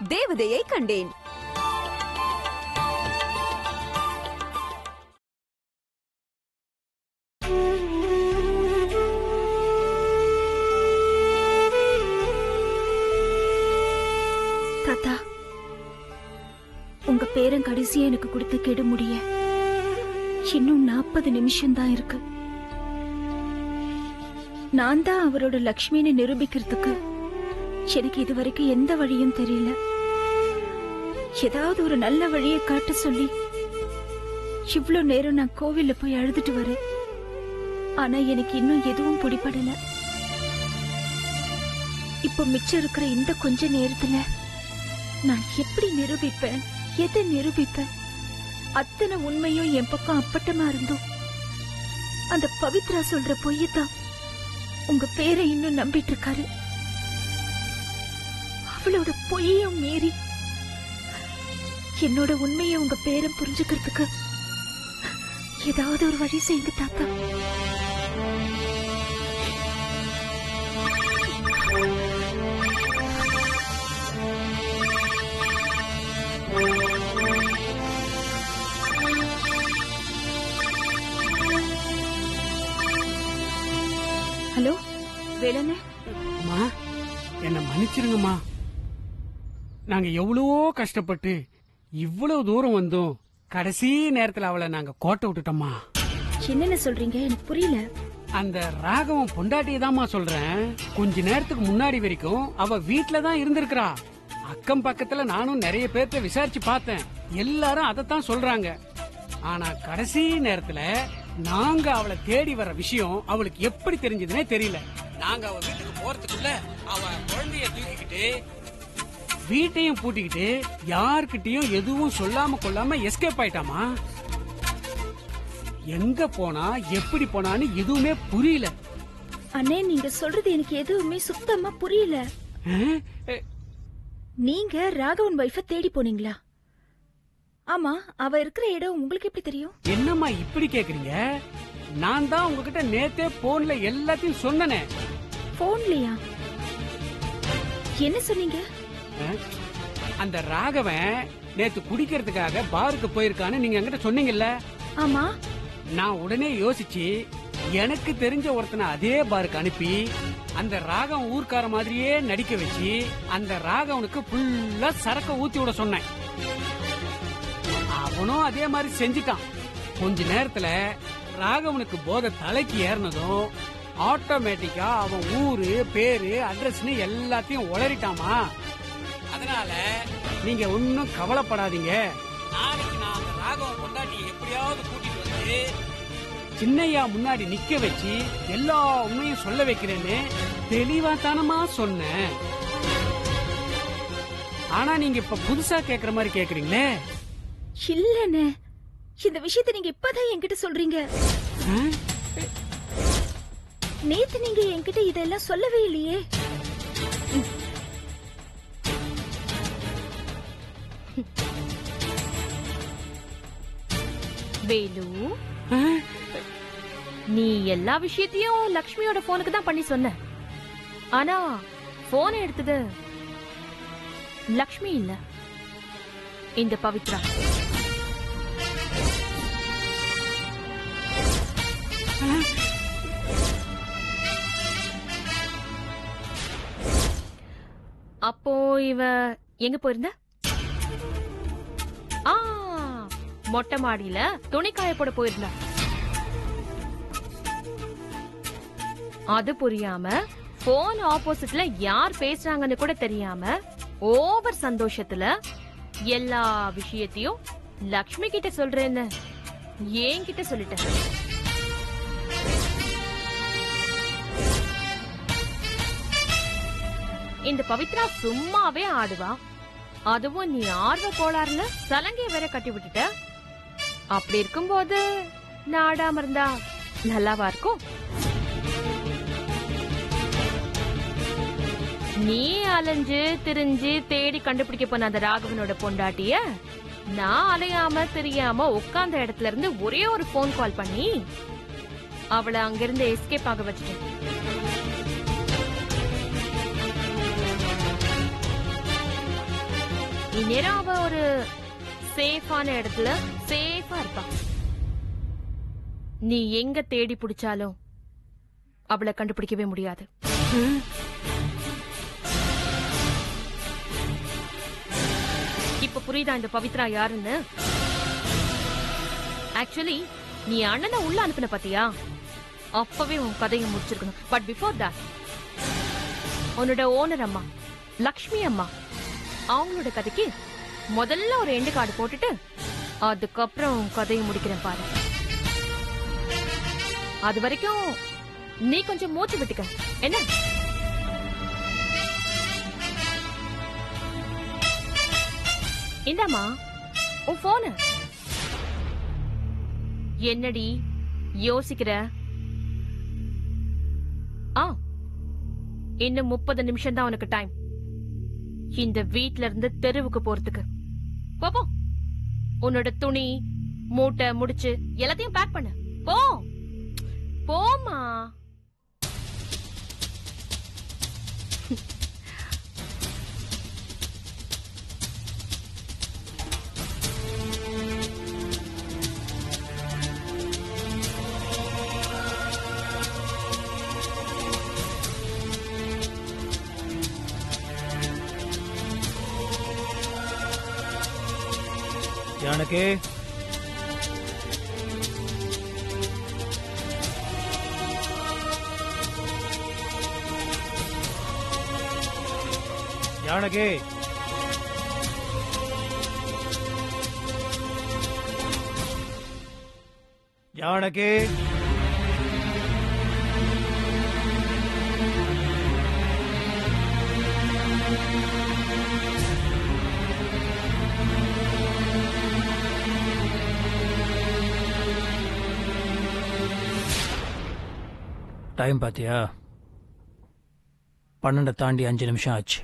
தேவதையை கண்டேன் தாத்தா உங்க பேரன் கடைசியா எனக்கு கொடுத்த கெடு முடிய இன்னும் நாற்பது நிமிஷம் தான் இருக்கு நான் தான் அவரோட லக்ஷ்மின்னு நிரூபிக்கிறதுக்கு எனக்கு இது வரைக்கும் எந்த வழியும் தெரியல ஏதாவது ஒரு நல்ல வழியை காட்ட சொல்லி இவ்ளோ நேரம் நான் கோவில்ல போய் அழுதுட்டு வரேன் ஆனா எனக்கு இன்னும் எதுவும் பிடிபடல இப்போ மிச்சம் இருக்கிற இந்த கொஞ்ச நேரத்துல நான் எப்படி நிரூபிப்பேன் எதை நிரூபிப்பேன் அத்தனை உண்மையும் என் பக்கம் அப்பட்டமா இருந்தோம் அந்த பவித்ரா சொல்ற பொய்யத்தான் உங்க பேரை இன்னும் நம்பிட்டு இருக்காரு அவளோட பொய்யும் மீறி என்னோட உண்மையை உங்க பேரன் புரிஞ்சுக்கிறதுக்கு ஏதாவது ஒரு வழி செய்யுங்க தாத்தா ஹலோ வேலண்ணே அம்மா என்ன மன்னிச்சிருங்கம்மா நாங்க எவ்வளவோ கஷ்டப்பட்டு இவ்வளவு தூரம் வந்தோம் கடைசி நேரத்துல அவளை நாங்க கோட்டை விட்டுட்டோம்மா என்னென்ன சொல்றீங்க எனக்கு புரியல அந்த ராகவன் பொண்டாட்டியை தாம்மா சொல்றேன் கொஞ்ச நேரத்துக்கு முன்னாடி வரைக்கும் அவ வீட்ல தான் இருந்திருக்கிறா அக்கம் பக்கத்துல நானும் நிறைய பேர்த்த விசாரிச்சு பார்த்தேன் எல்லாரும் அதைத்தான் சொல்றாங்க ஆனா கடைசி நேரத்துல நாங்க அவளை தேடி வர விஷயம் அவளுக்கு எப்படி தெரிஞ்சதுன்னே தெரியல நாங்க அவ வீட்டுக்கு போறதுக்குள்ள அவ குழந்தைய தூக்கிக்கிட்டு வீட்டையும் பூட்டிக்கிட்டு யார்கிட்டயும் எதுவும் சொல்லாம கொள்ளாம எஸ்கேப் ஆயிட்டாமா எங்க போனா எப்படி போனான்னு எதுவுமே புரியல அண்ணே நீங்க சொல்றது எனக்கு எதுவுமே சுத்தமா புரியல அஹ், அஹ், நீங்க ராகவன் வைஃப தேடி போனீங்களா ஆமா அவ இருக்கிற இடம் உங்களுக்கு எப்படி தெரியும் என்னம்மா இப்படி கேக்குறீங்க நான் தான் உங்ககிட்ட நேத்தே போன்ல எல்லாத்தையும் சொன்னனே போன்லயா என்ன சொன்னீங்க அஹ், அந்த ராகவன் நேத்து குடிக்கிறதுக்காக பாருக்கு போயிருக்கான்னு நீங்க என்கிட்ட சொன்னீங்கல்ல ஆமா நான் உடனே யோசிச்சு எனக்கு தெரிஞ்ச ஒருத்தனை அதே பாருக்கு அனுப்பி அந்த ராகம் ஊர்க்கார மாதிரியே நடிக்க வச்சு அந்த ராகவனுக்கு ஃபுல்லா சரக்க ஊத்தி விட சொன்னேன் அவனும் அதே மாதிரி செஞ்சிட்டான் கொஞ்ச நேரத்துல ராகவனுக்கு போதை தலைக்கு ஏறினதும் ஆட்டோமேட்டிக்கா அவன் ஊரு பேரு அட்ரஸ்னு எல்லாத்தையும் உளறிட்டாமா அதனால நீங்க ஒன்னும் கவலைப்படாதீங்க நாளைக்கு நான் அந்த ராகவன் பொண்டாட்டியை எப்படியாவது கூட்டிட்டு வந்து சின்னையா முன்னாடி நிக்க வச்சு எல்லா உண்மையும் சொல்ல வைக்கிறேன்னு தெளிவா தானமா சொன்னேன் ஆனா நீங்க இப்ப புதுசா கேக்குற மாதிரி கேக்குறீங்களே இல்லண்ணே இந்த விஷயத்த நீங்க இப்பதான் என்கிட்ட சொல்றீங்க ஆ? நேத்து நீங்க என்கிட்ட இதெல்லாம் சொல்லவே இல்லையே வேலு ஆ? நீ எல்லா விஷயத்தையும் லக்ஷ்மியோட போனுக்கு தான் பண்ணி சொன்ன ஆனா போன் எடுத்தது லக்ஷ்மி இல்ல இந்த பவித்ரா அப்போ இவ எங்க போயிருந்த ஆ மொட்டை மாடியில துணி காய போட போயிருந்தா அது புரியாம போன் ஆப்போசிட்ல யார் பேசுறாங்கன்னு கூட தெரியாம ஓவர் சந்தோஷத்துல எல்லா விஷயத்தையும் லக்ஷ்மி கிட்ட சொல்றேன்னு என்கிட்ட சொல்லிட்டேன் இந்த பவித்ரா சும்மாவே ஆடுவா அதுவும் நீ ஆர்வ கோளாறுல சலங்கை வேற கட்டி விட்டுட்ட அப்படி இருக்கும்போது நான் ஆடாம இருந்தா நல்லாவா இருக்கும் நீ அலைஞ்சு திரிஞ்சு தேடி கண்டுபிடிக்க போன அந்த ராகவனோட பொண்டாட்டிய நான் அலையாம தெரியாம உட்கார்ந்த இடத்துல இருந்து ஒரே ஒரு ஃபோன் கால் பண்ணி அவளை அங்கிருந்து எஸ்கேப் ஆக வச்சுட்டேன் இந்நேரம் அவ ஒரு சேஃபான இடத்துல சேஃபா இருப்பா நீ எங்க தேடி பிடிச்சாலும் அவளை கண்டுபிடிக்கவே முடியாது இப்ப புரியுதா இந்த பவித்ரா யாருன்னு ஆக்சுவலி நீ அண்ணனை உள்ள அனுப்பின பாத்தியா அப்பவே உன் கதையை முடிச்சிருக்கணும் பட் பிஃபோர் தட் உன்னோட ஓனர் அம்மா லக்ஷ்மி அம்மா அவங்களோட கதைக்கு முதல்ல ஒரு எண்டு கார்டு போட்டுட்டு அதுக்கப்புறம் உன் கதையை முடிக்கிறேன் பாரு அது வரைக்கும் நீ கொஞ்சம் மூச்சு விட்டுக்க என்ன இந்தாம்மா உன் போனு என்னடி யோசிக்கிற ஆ இன்னும் முப்பது நிமிஷம் தான் உனக்கு டைம் இந்த வீட்ல இருந்து தெருவுக்கு போறதுக்கு போ, போ உன்னோட துணி மூட்டை முடிச்சு எல்லாத்தையும் பேக் பண்ணு போ போமா ஜானகி ஜானகி ஜானகி டைம் பாத்தியா பன்னெண்டை தாண்டி அஞ்சு நிமிஷம் ஆச்சு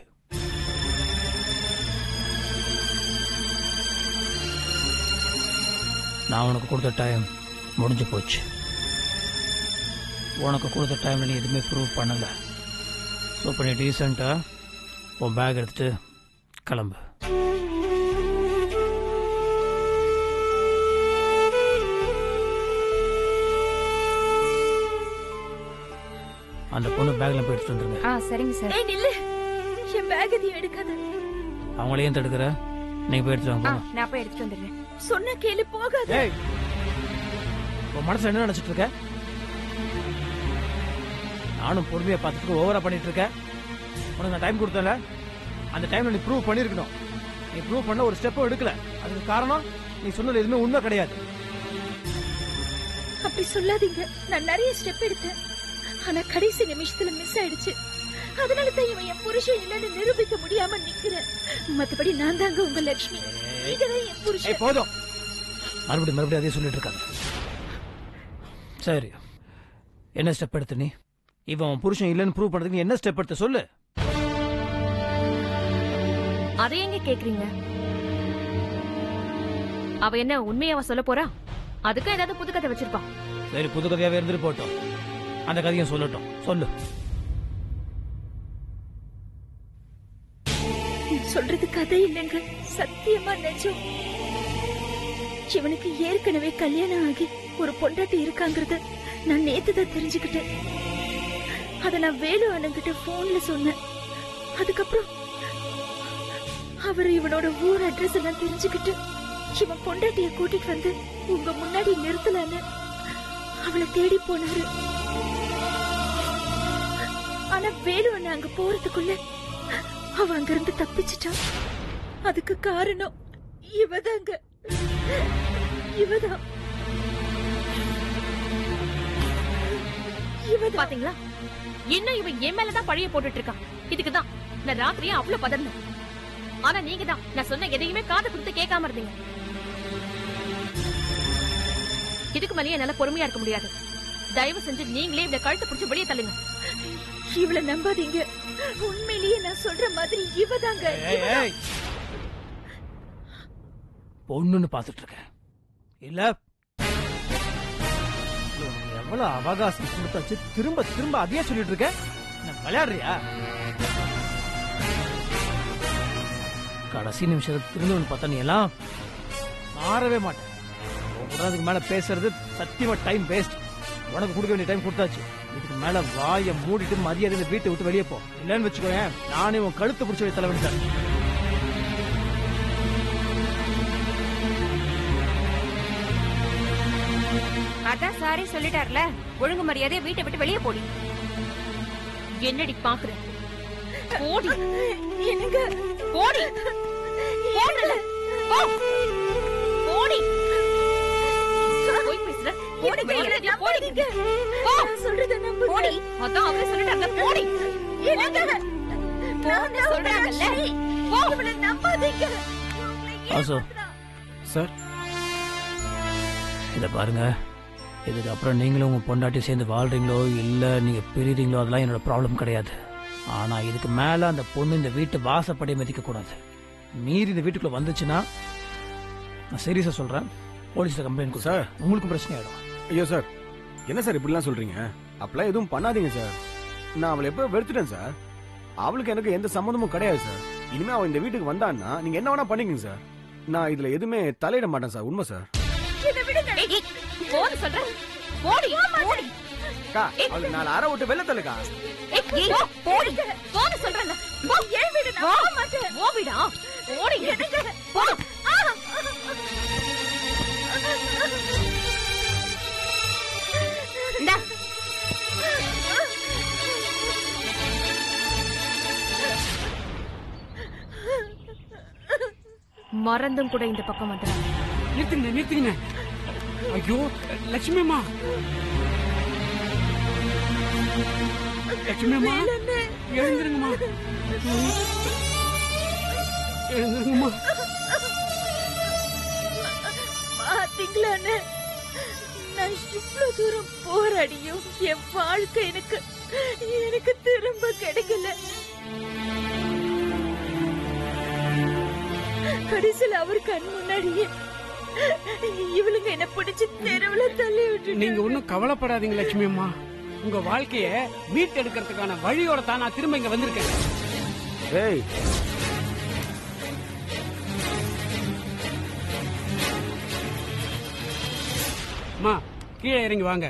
நான் உனக்கு கொடுத்த டைம் முடிஞ்சு போச்சு உனக்கு கொடுத்த டைம்ல நீ எதுவுமே ப்ரூவ் பண்ணல ஸோ இப்போ நீ டீசெண்டாக உன் பேக் எடுத்துட்டு கிளம்பு அந்த பொண்ணு பேக்ல போய் எடுத்துட்டு வந்துருங்க ஆ சரிங்க சார் ஏய் நில்லு என் பேக் எதையும் எடுக்காத அவங்களையும் தடுக்கிற நீங்க போய் எடுத்துட்டு வாங்க போங்க. நான் போய் எடுத்துட்டு வந்துடுறேன் சொன்ன கேளு போகாத ஏய் உன் மனசுல என்ன நினைச்சிட்டு இருக்க நானும் பொறுமையா பார்த்துட்டு ஓவரா பண்ணிட்டு இருக்கேன் உனக்கு நான் டைம் கொடுத்தல அந்த டைம்ல நீ ப்ரூவ் பண்ணிருக்கணும் நீ ப்ரூவ் பண்ண ஒரு ஸ்டெப்பும் எடுக்கல அதுக்கு காரணம் நீ சொன்னது எதுவுமே உண்மை கிடையாது அப்படி சொல்லாதீங்க நான் நிறைய ஸ்டெப் எடுத்தேன் ஆனா கடைசி நிமிஷத்துல மிஸ் ஆயிடுச்சு அதனால தான் இவன் என் புருஷன் இல்லைன்னு நிரூபிக்க முடியாம நிக்கிறேன் மத்தபடி நான் தாங்க உங்க லட்சுமி நீங்க தான் என் ஏய் புருஷன் போதும் மறுபடியும் மறுபடியும் அதே சொல்லிட்டு இருக்காங்க சரி என்ன ஸ்டெப் எடுத்த நீ இவன் உன் புருஷன் இல்லைன்னு ப்ரூவ் பண்றதுக்கு நீ என்ன ஸ்டெப் எடுத்த சொல்லு அதை எங்க கேக்குறீங்க அவ என்ன உண்மையாவா சொல்ல போறா அதுக்கும் ஏதாவது புது கதை வச்சிருப்பா சரி புது கதையாவே இருந்துட்டு போட்டோம் அந்த கதையும் சொல்லட்டும் சொல்லு நீ சொல்றது கதை இல்லைங்க சத்தியமா நிஜம் இவனுக்கு ஏற்கனவே கல்யாணம் ஆகி ஒரு பொண்டாட்டி இருக்காங்கறத நான் நேத்து தான் தெரிஞ்சுக்கிட்டேன் அத நான் வேலு அண்ணங்கிட்ட போன்ல சொன்னேன் அதுக்கப்புறம் அவர் இவனோட ஊர் அட்ரஸ் எல்லாம் தெரிஞ்சுக்கிட்டு இவன் பொண்டாட்டிய கூட்டிட்டு வந்து உங்க முன்னாடி நிறுத்தலான்னு அவளை தேடி போனாரு ஆனா வேலு அண்ணன் அங்க போறதுக்குள்ள அவ அங்கிருந்து தப்பிச்சிட்டான் அதுக்கு காரணம் இவதாங்க இவதான் இவதான் பாத்தீங்களா இன்னும் இவன் என் மேலதான் பழைய போட்டுட்டு இருக்கான் இதுக்குதான் நான் ராத்திரியே அவ்வளவு பதறேன் ஆனா நீங்க தான் நான் சொன்ன எதையுமே காது கொடுத்து கேட்காம இருந்தீங்க இதுக்கு மேலேயே என்னால பொறுமையா இருக்க முடியாது தயவு செஞ்சு நீங்களே இவளை கழுத்து பிடிச்சு வெளியே தள்ளுங்க இவளை நம்பாதீங்க உண்மையிலேயே நான் சொல்ற மாதிரி இவதாங்க ஏய், ஏய். பொண்ணுன்னு பாத்துட்டு இருக்கேன் இல்ல உனக்கு எவ்வளவு அவகாசம் கொடுத்தாச்சு திரும்ப திரும்ப அதையே சொல்லிட்டு இருக்க என்ன விளையாடுறியா கடைசி நிமிஷத்துக்கு திருந்தவன் பார்த்தா நீ எல்லாம் மாறவே மாட்டேன் உன் கூட அதுக்கு மேல பேசுறது சத்தியமா டைம் வேஸ்ட் உனக்கு கொடுக்க வேண்டிய டைம் கொடுத்தாச்சு இதுக்கு மேல வாயை மூடிட்டு மரியாதை இந்த வீட்டை விட்டு வெளியே போ இல்லைன்னு வச்சுக்கோயேன் நானே உன் கழுத்தை பிடிச்சி தலைவனிட்டேன் அதான் சாரி சொல்லிட்டார்ல ஒழுங்கு மரியாதையா வீட்டை விட்டு வெளியே போடி என்னடி பாக்குற போடி எனக்கு போடி போடல போ போடி போய் பேசுற போடி வெளியே போடி போ சொல்றத நம்புங்க போடி அதான் அவரே சொல்லிட்டாங்க போடி எனக்கு நான் தான் சொல்றாங்கல்ல போ இவனை நம்பாதீங்க ஆசோ சார் இத பாருங்க இதுக்கு அப்புறம் நீங்களும் உங்க பொண்டாட்டி சேர்ந்து வாழ்றீங்களோ இல்ல நீங்க பிரிறீங்களோ அதெல்லாம் என்னோட ப்ராப்ளம் கிடையாது ஆனா இதுக்கு மேல அந்த பொண்ணு இந்த வீட்டு வாசப்படி மதிக்க கூடாது மீறி இந்த வீட்டுக்குள்ள வந்துச்சுன்னா நான் சீரியஸா சொல்றேன் போலீஸ்ல கம்ப்ளைண்ட் கொடுத்தா சார். உங்களுக்கும் பிரச்சனை ஆயிடும் ஐயோ சார் என்ன சார் இப்படிலாம் சொல்றீங்க அப்பெல்லாம் எதுவும் பண்ணாதீங்க சார் நான் அவளை எப்போ வெறுத்துட்டேன் சார் அவளுக்கு எனக்கு எந்த சம்மந்தமும் கிடையாது சார் இனிமே அவ இந்த வீட்டுக்கு வந்தான்னா நீங்க என்ன வேணா பண்ணிக்கங்க சார் நான் இதுல எதுவுமே தலையிட மாட்டேன் சார் உண்மை சார் என்ன விடுங்க ஏய், ஏய், போன்னு சொல்றேன் போடி போடி அக்கா அவளுக்கு நாலு அரை விட்டு வெள்ள தள்ளுக்கா ஏய், ஏய், போடி போன்னு சொல்றேன் போ ஏன் விடு நான் வா. போக மாட்டேன் போவிடா போடி போ இந்தா மறந்தும் கூட இந்த பக்கம் வந்துடாத நிறுத்துங்க நிறுத்துங்க ஐயோ லட்சுமி அம்மா லட்சுமி அம்மா எழுந்துருங்கம்மா எழுந்துருங்கம்மா பாத்தீங்களான்னு நான் இவ்வளவு தூரம் போராடியும் என் வாழ்க்கை எனக்கு எனக்கு திரும்ப கிடைக்கல கடைசியில் அவர் கண் முன்னாடியே இவளுங்க என்ன பிடிச்சு தெருவுல தள்ளி விட்டு நீங்க ஒண்ணும் கவலைப்படாதீங்க லட்சுமி அம்மா உங்க வாழ்க்கைய மீட்டெடுக்கிறதுக்கான வழியோட தான் நான் திரும்ப இங்க வந்திருக்கேன் ஏய் அம்மா கீழே இறங்கி வாங்க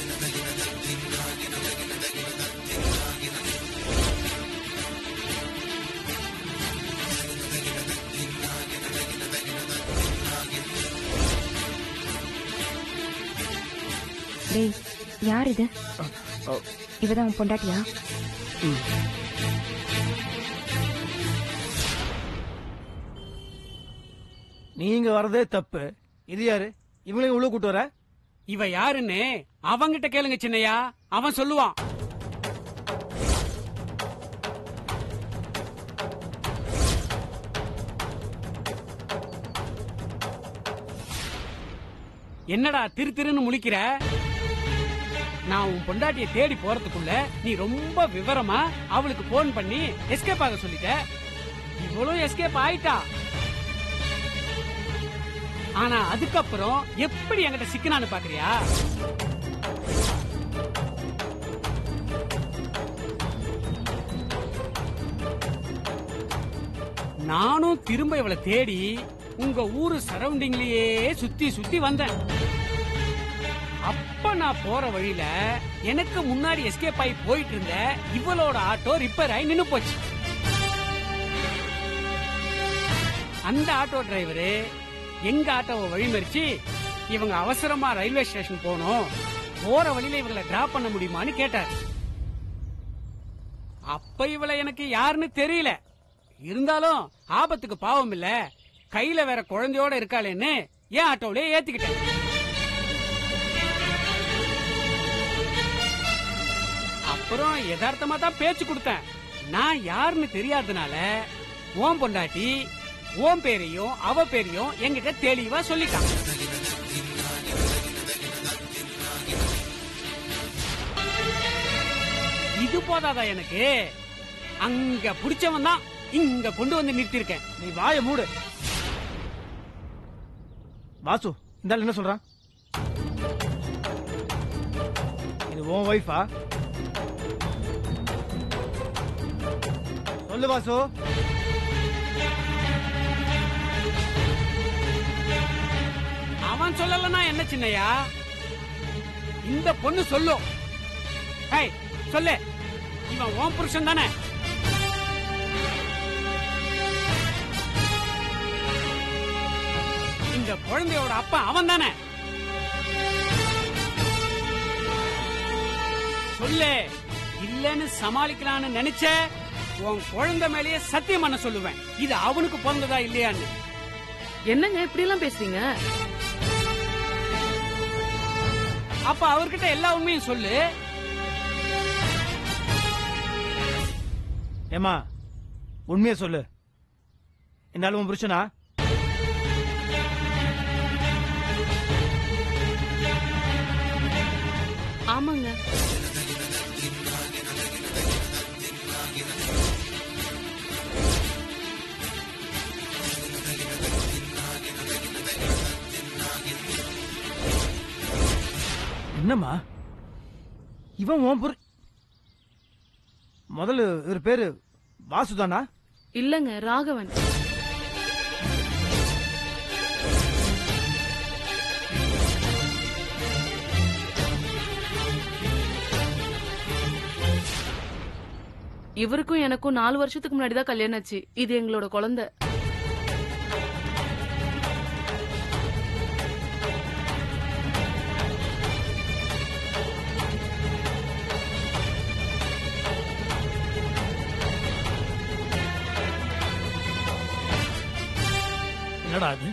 டேய் யார் இது ஓ. இவதான் உன் பொண்டாட்டியா நீங்க வரதே தப்பு இது யாரு இவங்களையும் உள்ள கூட்டு வர இவ யாருன்னு அவங்கிட்ட கேளுங்க சின்னையா அவன் சொல்லுவான் என்னடா திரு திருன்னு முழிக்கிற நான் உன் பொண்டாட்டிய தேடி போறதுக்குள்ள நீ ரொம்ப விவரமா அவளுக்கு போன் பண்ணி எஸ்கேப் ஆக சொல்லிட்ட இவளும் எஸ்கேப் ஆயிட்டா ஆனா அதுக்கப்புறம் எப்படி என்கிட்ட சிக்கனான்னு பாக்குறியா நானும் திரும்ப இவளை தேடி உங்க ஊரு சரௌண்டிங்லயே சுத்தி சுத்தி வந்தேன் அப்ப நான் போற வழியில எனக்கு முன்னாடி எஸ்கேப் ஆகி போயிட்டு இருந்த இவளோட ஆட்டோ ரிப்பேர் ஆகி நின்னு போச்சு அந்த ஆட்டோ டிரைவரு எங்க ஆட்டோவை வழிமறிச்சு இவங்க அவசரமா ரயில்வே ஸ்டேஷன் போகணும் போற வழியில இவங்களை டிராப் பண்ண முடியுமான்னு கேட்டார் அப்ப இவளை எனக்கு யாருன்னு தெரியல இருந்தாலும் ஆபத்துக்கு பாவம் இல்ல கையில வேற குழந்தையோட இருக்காளேன்னு ஏன் ஆட்டோவிலே ஏத்திக்கிட்டேன் அப்புறம் யதார்த்தமா தான் பேச்சு கொடுத்தேன் நான் யாருன்னு தெரியாதனால ஓம் பொண்டாட்டி ஓம் பேரையும் அவ பேரையும் என்கிட்ட தெளிவா சொல்லிட்டான் இது போதாதா எனக்கு அங்க புடிச்சவன் தான் இங்க கொண்டு வந்து நிறுத்திருக்கேன் நீ வாயை மூடு வாசு இந்த ஆள் என்ன சொல்றான் இது உன் ஒய்ஃபா சொல்லு வாசு அவன் சொல்லலன்னா என்ன சின்னையா இந்த பொண்ணு சொல்லும் ஏய் சொல்லு இவன் ஓம் புருஷன் தானே இந்த குழந்தையோட அப்பா அவன் தானே சொல்லு இல்லன்னு சமாளிக்கலாம்னு நினைச்ச உன் குழந்தை மேலேயே சத்தியம் பண்ண சொல்லுவேன் இது அவனுக்கு பிறந்ததா இல்லையான்னு என்னங்க இப்படி எல்லாம் பேசுறீங்க அப்ப அவர்கிட்ட எல்லா உண்மையும் சொல்லு ஏமா உண்மையை சொல்லு இந்த ஆளு உன் புருஷனா ஆமாங்க என்னம்மா இவன் உன் புரு முதல்ல இவர் பேரு வாசுதானா இல்லங்க ராகவன் இவருக்கும் எனக்கும் நாலு வருஷத்துக்கு முன்னாடி தான் கல்யாணம் ஆச்சு இது எங்களோட குழந்தை என்னடா அது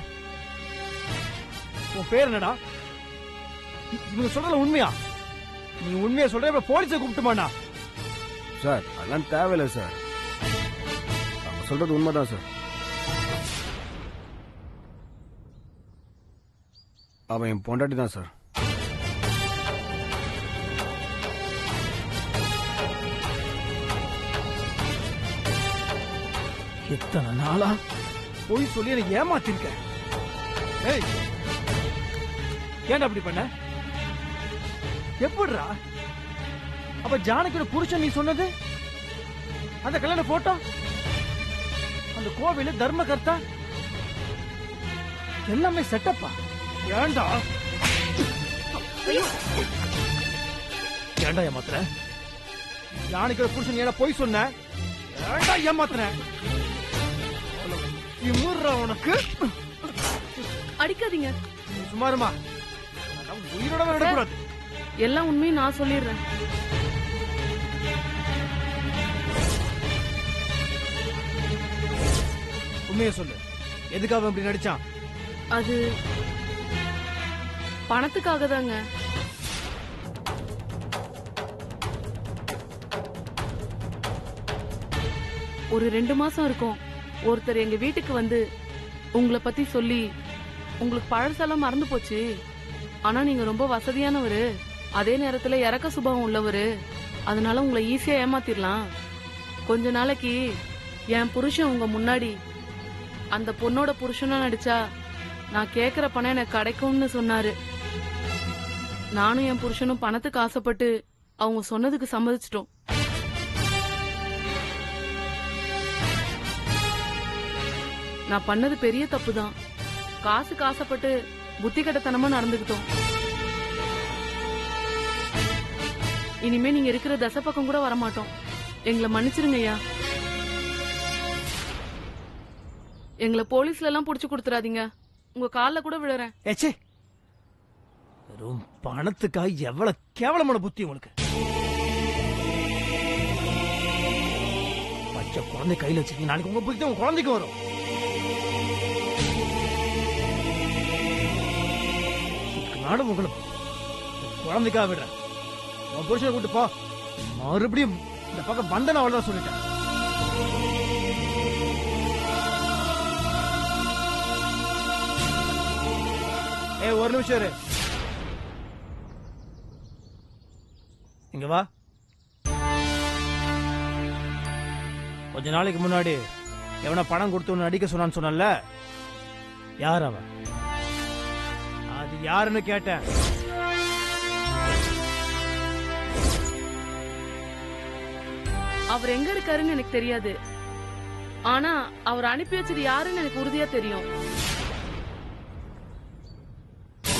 உன் பேர் என்னடா இ- இவங்க சொல்றதுல உண்மையா நீ உண்மையா சொல்ற இப்ப போலீஸை கூப்பிட்டுமாண்ணா சார் அதெல்லாம் தேவையில்லை சார் அவங்க சொல்றது உண்மைதான் சார் அவன் என் பொண்டாட்டி தான் சார் எத்தனை நாளா போய் சொல்லி எனக்கு ஏமாத்திருக்க ஏய் ஏன்டா அப்படி பண்ண எப்படிடா அப்ப ஜானகியோட புருஷன் நீ சொன்னது அந்த கல்யாண போட்டோ அந்த கோவில தர்மகர்த்தா எல்லாமே செட்டப்பா ஏன்டா ஐயோ! ஏன்டா ஏமாத்துற ஜானகியோட புருஷன் ஏடா போய் சொன்ன ஏன்டா ஏமாத்துற இம்முறா உனக்கு அடிக்காதீங்க நீ சுமாருமா உயிரோட விடக்கூடாது எல்லா உண்மையும் நான் சொல்லிடுறேன் உண்மையை சொல்லு எதுக்காக அவன் இப்படி நடிச்சான் அது பணத்துக்காக தாங்க ஒரு ரெண்டு மாசம் இருக்கும் ஒருத்தர் எங்க வீட்டுக்கு வந்து உங்களை பத்தி சொல்லி உங்களுக்கு பழசெல்லாம் மறந்து போச்சு ஆனா நீங்க ரொம்ப வசதியானவரு அதே நேரத்துல இறக்க சுபாவம் உள்ளவரு அதனால உங்களை ஈஸியா ஏமாத்திரலாம் கொஞ்ச நாளைக்கு என் புருஷன் உங்க முன்னாடி அந்த பொண்ணோட புருஷனா நடிச்சா நான் கேக்குற பணம் எனக்கு கிடைக்கும்னு சொன்னாரு நானும் என் புருஷனும் பணத்துக்கு ஆசைப்பட்டு அவங்க சொன்னதுக்கு சம்மதிச்சிட்டோம் நான் பண்ணது பெரிய தப்பு தான் காசுக்கு ஆசைப்பட்டு புத்தி கட்டத்தனமா நடந்துக்கிட்டோம் இனிமே நீங்க இருக்கிற தசை பக்கம் கூட வரமாட்டோம் எங்களை மன்னிச்சிருங்க ஐயா எங்களை போலீஸ்ல எல்லாம் புடிச்சு கொடுத்துறாதீங்க உங்க கால்ல கூட விழுறேன் ஏச்சே வெறும் பணத்துக்காக எவ்வளவு கேவலமான புத்தி உங்களுக்கு பச்சை குழந்தை கையில வச்சிருக்கீங்க நாளைக்கு உங்க புத்தி தான் உங்க குழந்தைக்கு வரும் இதுக்கு மேடம் உங்களை குழந்தைக்காக விடுறேன் உன் புருஷனை கூட்டு போ மறுபடியும் இந்த பக்கம் வந்தன அவ்வளவுதான் சொல்லிட்டேன் ஏ ஒரு நிமிஷம் இரு இங்க வா கொஞ்ச நாளைக்கு முன்னாடி எவனா பணம் கொடுத்து உன்னை அடிக்க சொன்னான்னு சொன்னல யார் அவன் அது யாருன்னு கேட்டேன் அவர் எங்க இருக்காருன்னு எனக்கு தெரியாது ஆனா அவர் அனுப்பி வச்சது யாருன்னு எனக்கு உறுதியா தெரியும்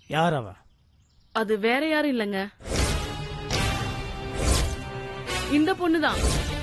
யார் அவன் அது வேற யாரும் இல்லைங்க இந்த பொண்ணுதான்